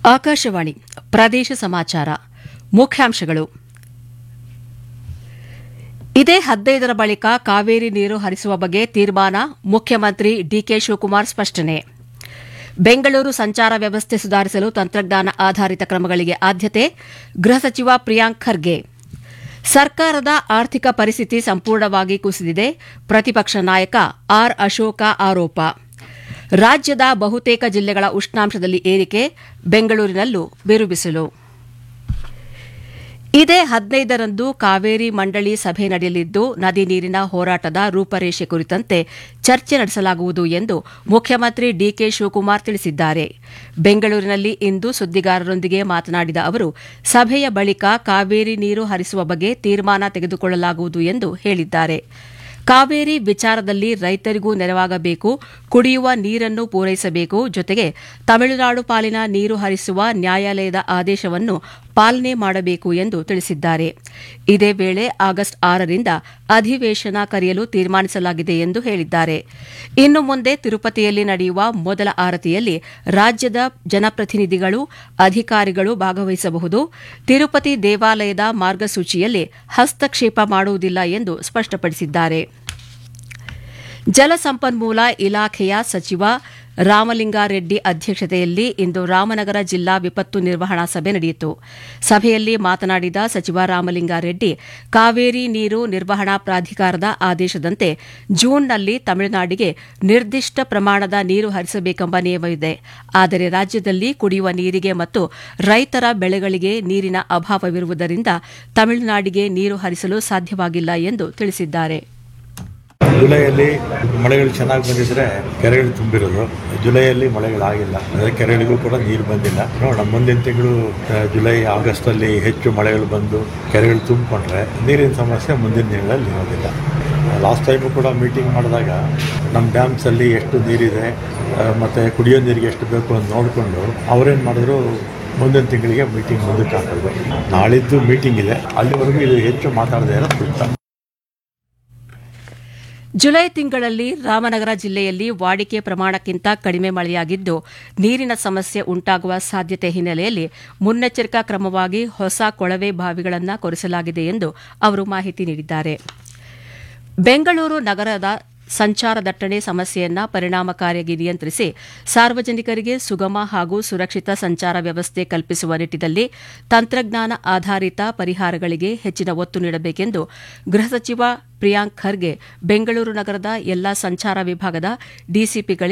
ಆಕಾಶವಾಣಿ ಪ್ರದೇಶ ಸಮಾಚಾರ ಮುಖ್ಯಾಂಶಗಳು ಇದೇ ಹದಿನೈದರ ಬಳಿಕ ಕಾವೇರಿ ನೀರು ಹರಿಸುವ ಬಗ್ಗೆ ತೀರ್ಮಾನ ಮುಖ್ಯಮಂತ್ರಿ ಡಿಕೆ ಶಿವಕುಮಾರ್ ಸ್ಪಷ್ಟನೆ ಬೆಂಗಳೂರು ಸಂಚಾರ ವ್ಯವಸ್ಥೆ ಸುಧಾರಿಸಲು ತಂತ್ರಜ್ಞಾನ ಆಧಾರಿತ ಕ್ರಮಗಳಿಗೆ ಆದ್ಯತೆ ಗೃಹ ಸಚಿವ ಪ್ರಿಯಾಂಕ್ ಖರ್ಗೆ ಸರ್ಕಾರದ ಆರ್ಥಿಕ ಪರಿಸ್ಥಿತಿ ಸಂಪೂರ್ಣವಾಗಿ ಕುಸಿದಿದೆ ಪ್ರತಿಪಕ್ಷ ನಾಯಕ ಆರ್ ಅಶೋಕ ಆರೋಪ ರಾಜ್ಯದ ಬಹುತೇಕ ಜಿಲ್ಲೆಗಳ ಉಷ್ಣಾಂಶದಲ್ಲಿ ಏರಿಕೆ ಬೆಂಗಳೂರಿನಲ್ಲೂ ಬಿರುಬಿಸಿಲು ಇದೇ ಹದಿನೈದರಂದು ಕಾವೇರಿ ಮಂಡಳಿ ಸಭೆ ನಡೆಯಲಿದ್ದು ನದಿ ನೀರಿನ ಹೋರಾಟದ ರೂಪರೇಷೆ ಕುರಿತಂತೆ ಚರ್ಚೆ ನಡೆಸಲಾಗುವುದು ಎಂದು ಮುಖ್ಯಮಂತ್ರಿ ಡಿಕೆ ಶಿವಕುಮಾರ್ ತಿಳಿಸಿದ್ದಾರೆ ಬೆಂಗಳೂರಿನಲ್ಲಿ ಇಂದು ಸುದ್ದಿಗಾರರೊಂದಿಗೆ ಮಾತನಾಡಿದ ಅವರು ಸಭೆಯ ಬಳಿಕ ಕಾವೇರಿ ನೀರು ಹರಿಸುವ ಬಗ್ಗೆ ತೀರ್ಮಾನ ತೆಗೆದುಕೊಳ್ಳಲಾಗುವುದು ಎಂದು ಹೇಳಿದ್ದಾರೆ ಕಾವೇರಿ ವಿಚಾರದಲ್ಲಿ ರೈತರಿಗೂ ನೆರವಾಗಬೇಕು ಕುಡಿಯುವ ನೀರನ್ನು ಪೂರೈಸಬೇಕು ಜೊತೆಗೆ ತಮಿಳುನಾಡು ಪಾಲಿನ ನೀರು ಹರಿಸುವ ನ್ಯಾಯಾಲಯದ ಆದೇಶವನ್ನು ಪಾಲನೆ ಮಾಡಬೇಕು ಎಂದು ತಿಳಿಸಿದ್ದಾರೆ ಇದೇ ವೇಳೆ ಆಗಸ್ಟ್ ಆರರಿಂದ ಅಧಿವೇಶನ ಕರೆಯಲು ತೀರ್ಮಾನಿಸಲಾಗಿದೆ ಎಂದು ಹೇಳಿದ್ದಾರೆ ಇನ್ನು ಮುಂದೆ ತಿರುಪತಿಯಲ್ಲಿ ನಡೆಯುವ ಮೊದಲ ಆರತಿಯಲ್ಲಿ ರಾಜ್ಯದ ಜನಪ್ರತಿನಿಧಿಗಳು ಅಧಿಕಾರಿಗಳು ಭಾಗವಹಿಸಬಹುದು ತಿರುಪತಿ ದೇವಾಲಯದ ಮಾರ್ಗಸೂಚಿಯಲ್ಲಿ ಹಸ್ತಕ್ಷೇಪ ಮಾಡುವುದಿಲ್ಲ ಎಂದು ಸ್ಪಷ್ಟಪಡಿಸಿದ್ದಾರೆ ಜಲಸಂಪನ್ಮೂಲ ಇಲಾಖೆಯ ಸಚಿವ ರಾಮಲಿಂಗಾರೆಡ್ಡಿ ಅಧ್ಯಕ್ಷತೆಯಲ್ಲಿ ಇಂದು ರಾಮನಗರ ಜಿಲ್ಲಾ ವಿಪತ್ತು ನಿರ್ವಹಣಾ ಸಭೆ ನಡೆಯಿತು ಸಭೆಯಲ್ಲಿ ಮಾತನಾಡಿದ ಸಚಿವ ರಾಮಲಿಂಗಾರೆಡ್ಡಿ ಕಾವೇರಿ ನೀರು ನಿರ್ವಹಣಾ ಪ್ರಾಧಿಕಾರದ ಆದೇಶದಂತೆ ಜೂನ್ನಲ್ಲಿ ತಮಿಳುನಾಡಿಗೆ ನಿರ್ದಿಷ್ಟ ಪ್ರಮಾಣದ ನೀರು ಹರಿಸಬೇಕೆಂಬ ನಿಯಮವಿದೆ ಆದರೆ ರಾಜ್ಯದಲ್ಲಿ ಕುಡಿಯುವ ನೀರಿಗೆ ಮತ್ತು ರೈತರ ಬೆಳೆಗಳಿಗೆ ನೀರಿನ ಅಭಾವವಿರುವುದರಿಂದ ತಮಿಳುನಾಡಿಗೆ ನೀರು ಹರಿಸಲು ಸಾಧ್ಯವಾಗಿಲ್ಲ ಎಂದು ತಿಳಿಸಿದ್ದಾರೆ ಜುಲೈಯಲ್ಲಿ ಮಳೆಗಳು ಚೆನ್ನಾಗಿ ಬಂದಿದ್ರೆ ಕೆರೆಗಳು ತುಂಬಿರೋದು ಜುಲೈಯಲ್ಲಿ ಮಳೆಗಳಾಗಿಲ್ಲ ಅಂದರೆ ಕೆರೆಗಳಿಗೂ ಕೂಡ ನೀರು ಬಂದಿಲ್ಲ ನೋಡೋಣ ಮುಂದಿನ ತಿಂಗಳು ಆ, ಜುಲೈ ಆಗಸ್ಟ್ ಅಲ್ಲಿ ಹೆಚ್ಚು ಮಳೆಗಳು ಬಂದು ಕೆರೆಗಳು ತುಂಬಿಕೊಂಡ್ರೆ ನೀರಿನ ಸಮಸ್ಯೆ ಮುಂದಿನ ದಿನಗಳಲ್ಲಿ ಇರೋದಿಲ್ಲ ಲಾಸ್ಟ್ ಟೈಮು ಕೂಡ ಮೀಟಿಂಗ್ ಮಾಡಿದಾಗ ನಮ್ಮ ಡ್ಯಾಮ್ಸಲ್ಲಿ ಎಷ್ಟು ನೀರಿದೆ ಆ, ಮತ್ತೆ ಕುಡಿಯೋ ನೀರಿಗೆ ಎಷ್ಟು ಬೇಕು ಅಂತ ನೋಡಿಕೊಂಡು ಅವರೇನು ಮಾಡಿದ್ರು ಮುಂದಿನ ತಿಂಗಳಿಗೆ ಮೀಟಿಂಗ್ ಮುಂದಕ್ಕೆ ಹಾಕಿದ್ರು ನಾಳಿದ್ದು ಮೀಟಿಂಗ್ ಇದೆ ಅಲ್ಲಿವರೆಗೂ ಇದು ಹೆಚ್ಚು ಮಾತಾಡದೇ ಇರೋದು ಸೂಕ್ತ ಜುಲೈ ತಿಂಗಳಲ್ಲಿ ರಾಮನಗರ ಜಿಲ್ಲೆಯಲ್ಲಿ ವಾಡಿಕೆ ಪ್ರಮಾಣಕ್ಕಿಂತ ಕಡಿಮೆ ಮಳೆಯಾಗಿದ್ದು ನೀರಿನ ಸಮಸ್ಯೆ ಉಂಟಾಗುವ ಸಾಧ್ಯತೆ ಹಿನ್ನೆಲೆಯಲ್ಲಿ ಮುನ್ನೆಚ್ಚರಿಕಾ ಕ್ರಮವಾಗಿ ಹೊಸ ಕೊಳವೆ ಬಾವಿಗಳನ್ನು ಕೊರೆಸಲಾಗಿದೆ ಎಂದು ಅವರು ಮಾಹಿತಿ ನೀಡಿದ್ದಾರೆ ಬೆಂಗಳೂರು ನಗರದ ಸಂಚಾರ ದಟ್ಟಣೆ ಸಮಸ್ಯೆಯನ್ನ ಪರಿಣಾಮಕಾರಿಯಾಗಿ ನಿಯಂತ್ರಿಸಿ ಸಾರ್ವಜನಿಕರಿಗೆ ಸುಗಮ ಹಾಗೂ ಸುರಕ್ಷಿತ ಸಂಚಾರ ವ್ಯವಸ್ಥೆ ಕಲ್ಪಿಸುವ ನಿಟ್ಟಿನಲ್ಲಿ ತಂತ್ರಜ್ಞಾನ ಆಧಾರಿತ ಪರಿಹಾರಗಳಿಗೆ ಹೆಚ್ಚಿನ ಒತ್ತು ನೀಡಬೇಕೆಂದು ಗೃಹ ಸಚಿವ ಪ್ರಿಯಾಂಕ್ ಖರ್ಗೆ ಬೆಂಗಳೂರು ನಗರದ ಎಲ್ಲಾ ಸಂಚಾರ ವಿಭಾಗದ ಡಿಸಿಪಿಗಳಿಗೆ